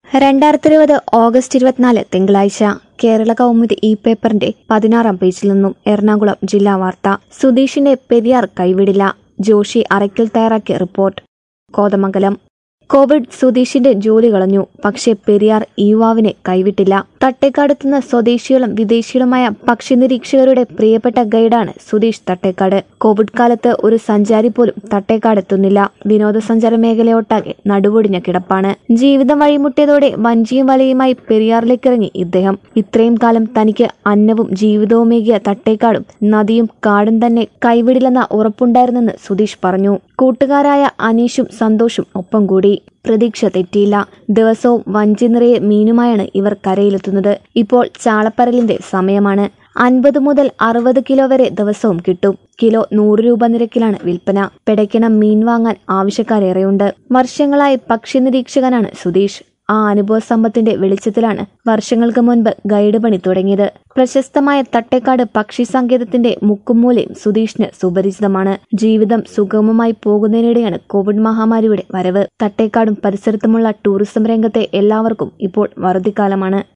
രണ്ടായിരത്തി ഇരുപത് ഓഗസ്റ്റ് ഇരുപത്തിനാല് തിങ്കളാഴ്ച കേരള കൗമുദി ഇ പേപ്പറിന്റെ പതിനാറാം പേജിൽ നിന്നും എറണാകുളം ജില്ലാ വാർത്ത സുധീഷിനെ പെരിയാർ കൈവിടില്ല ജോഷി അറയ്ക്കൽ തയ്യാറാക്കിയ റിപ്പോർട്ട് കോതമംഗലം കോവിഡ് സുധീഷിന്റെ ജോലി കളഞ്ഞു പക്ഷേ പെരിയാർ ഈ യുവാവിനെ കൈവിട്ടില്ല തട്ടേക്കാടെത്തുന്ന സ്വദേശികളും വിദേശികളുമായ പക്ഷി നിരീക്ഷകരുടെ പ്രിയപ്പെട്ട ഗൈഡാണ് സുധീഷ് തട്ടേക്കാട് കോവിഡ് കാലത്ത് ഒരു സഞ്ചാരി പോലും തട്ടേക്കാടെത്തുന്നില്ല വിനോദസഞ്ചാര മേഖലയൊട്ടാകെ നടുവൊടിഞ്ഞ കിടപ്പാണ് ജീവിതം വഴിമുട്ടിയതോടെ വഞ്ചിയും വലയുമായി പെരിയാറിലേക്ക് ഇറങ്ങി ഇദ്ദേഹം ഇത്രയും കാലം തനിക്ക് അന്നവും ജീവിതവുമേകിയ തട്ടേക്കാടും നദിയും കാടും തന്നെ കൈവിടില്ലെന്ന ഉറപ്പുണ്ടായിരുന്നെന്ന് സുധീഷ് പറഞ്ഞു കൂട്ടുകാരായ അനീഷും സന്തോഷും ഒപ്പം കൂടി പ്രതീക്ഷ തെറ്റിയില്ല ദിവസവും വഞ്ചി നിറയെ മീനുമായാണ് ഇവർ കരയിലെത്തുന്നത് ഇപ്പോൾ ചാളപ്പരലിന്റെ സമയമാണ് അൻപത് മുതൽ അറുപത് കിലോ വരെ ദിവസവും കിട്ടും കിലോ നൂറ് രൂപ നിരക്കിലാണ് വിൽപ്പന പിടയ്ക്കണം മീൻ വാങ്ങാൻ ആവശ്യക്കാരേറെയുണ്ട് വർഷങ്ങളായി പക്ഷി നിരീക്ഷകനാണ് സുധീഷ് ആ അനുഭവ സമ്പത്തിന്റെ വെളിച്ചത്തിലാണ് വർഷങ്ങൾക്ക് മുൻപ് ഗൈഡ് പണി തുടങ്ങിയത് പ്രശസ്തമായ തട്ടേക്കാട് പക്ഷി സങ്കേതത്തിന്റെ മുക്കുമൂലയും സുധീഷിന് സുപരിചിതമാണ് ജീവിതം സുഗമമായി പോകുന്നതിനിടെയാണ് കോവിഡ് മഹാമാരിയുടെ വരവ് തട്ടേക്കാടും പരിസരത്തുമുള്ള ടൂറിസം രംഗത്തെ എല്ലാവർക്കും ഇപ്പോൾ വറുതിക്കാലമാണ്